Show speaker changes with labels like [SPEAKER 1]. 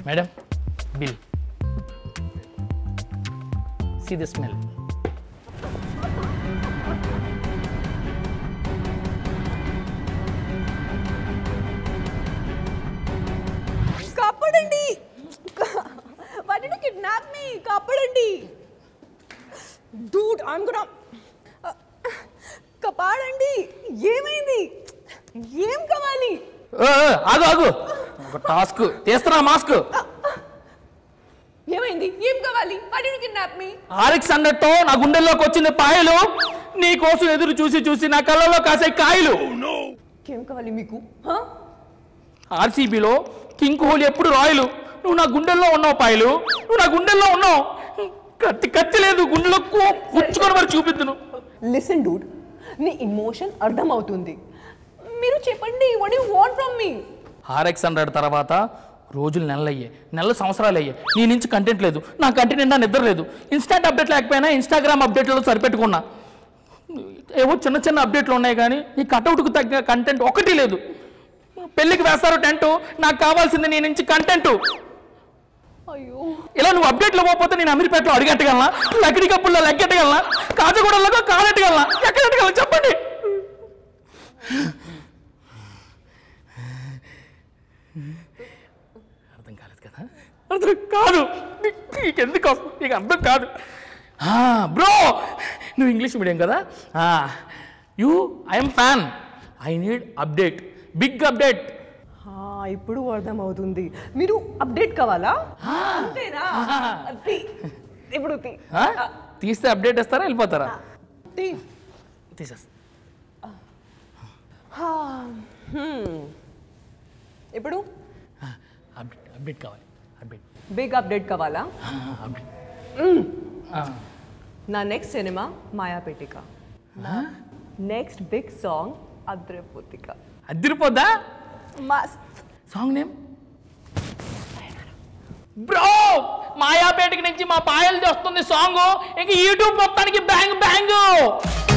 [SPEAKER 1] Madam bill see the smell
[SPEAKER 2] కాపాడండి వాటిని kidnap మీ కాపాడండి డూడ్ ఐమ్ గుడ్ కాపాడండి ఏమైంది ఏం కావాలి
[SPEAKER 1] ఆగు ఆగు ఒక టాస్క్ తీస్తున్నా మాస్క్
[SPEAKER 2] ఏమైంది ఏం కావాలి వాటిని కిడ్నాప్ మీ
[SPEAKER 1] ఆరిక్స్ అన్నట్టు నా గుండెల్లోకి వచ్చింది పాయలు నీ కోసం ఎదురు చూసి చూసి నా కళ్ళలో కాసే కాయలు
[SPEAKER 2] ఏం కావాలి మీకు హా?
[SPEAKER 1] ఆర్సీబీలో కింగ్ కోహ్లీ ఎప్పుడు రాయలు నువ్వు నా గుండెల్లో ఉన్నావు పాయలు నువ్వు నా గుండెల్లో ఉన్నావు కత్తి కత్తి లేదు గుండెలో కు- గుచ్చుకొని మరి చూపిద్దును
[SPEAKER 2] లిసన్ డూడ్ నీ ఇమోషన్ అర్థమవుతుంది మీరు చెప్పండి what you want from me
[SPEAKER 1] RX hundred తర్వాత రోజులు నెలలు అయ్యాయి నెలలు సంవత్సరాలు అయ్యాయి నీ నుంచి కంటెంట్ లేదు నా కంటెంట్ నిండా నిద్ర లేదు ఇన్స్టాంట్ అప్డేట్ లేకపోయినా ఇన్స్టాగ్రామ్ అప్డేట్లలో సరిపెట్టుకున్నా ఏవో చిన్న చిన్న అప్డేట్లు ఉన్నాయి కానీ ఈ కటౌట్కు తగ్గ కంటెంట్ ఒకటి లేదు పెళ్ళికి వేస్తారు టెంట్ నాకు కావాల్సింది నీ నుంచి కంటెంట్
[SPEAKER 2] అయ్యో
[SPEAKER 1] ఇలా నువ్వు అప్డేట్లు ఇవ్వకపోతే నేను అమీర్పేటలో అడిగెట్టగలనా లక్కడి కప్పుల్లో లెగ్గెట్టగలనా కాజగూడలో కాలెట్టగలనా ఎక్కడెట్టగలను చెప్పండి అర్థం కాలేదు కదా అర్థం కాదు నీ- నీకెందుకు వస్తుంది నీకు అర్థం కాదు బ్రో నువ్వు ఇంగ్లీష్ మీడియం కదా you I'm fan I need update big update
[SPEAKER 2] ఆ, ఇప్పుడు అర్థమవుతుంది మీరు అప్డేట్ కావాలా అంతేనా తీ. ఇప్పుడు తీ.
[SPEAKER 1] తీస్తే అప్డేట్ ఇస్తారా వెళ్ళిపోతారా
[SPEAKER 2] తీ.
[SPEAKER 1] తీసేస్తా
[SPEAKER 2] హా, హ్మ్. ఇప్పుడు
[SPEAKER 1] అప్డేట్ అప్డేట్ కావాలి అప్డేట్
[SPEAKER 2] బిగ్ అప్డేట్ కావాలా
[SPEAKER 1] అప్డేట్
[SPEAKER 2] నా నెక్స్ట్ సినిమా మాయాపేటిక నెక్స్ట్ బిగ్ సాంగ్ అద్రపుతిక
[SPEAKER 1] అదిరిపోద్దా
[SPEAKER 2] మస్త్
[SPEAKER 1] సాంగ్ నేమ్ బ్రో మాయాపేటకి నుంచి మా పాయలు వస్తుంది సాంగ్ ఇంక యూట్యూబ్ మొత్తానికి బ్యాంగ్ బ్యాంగ్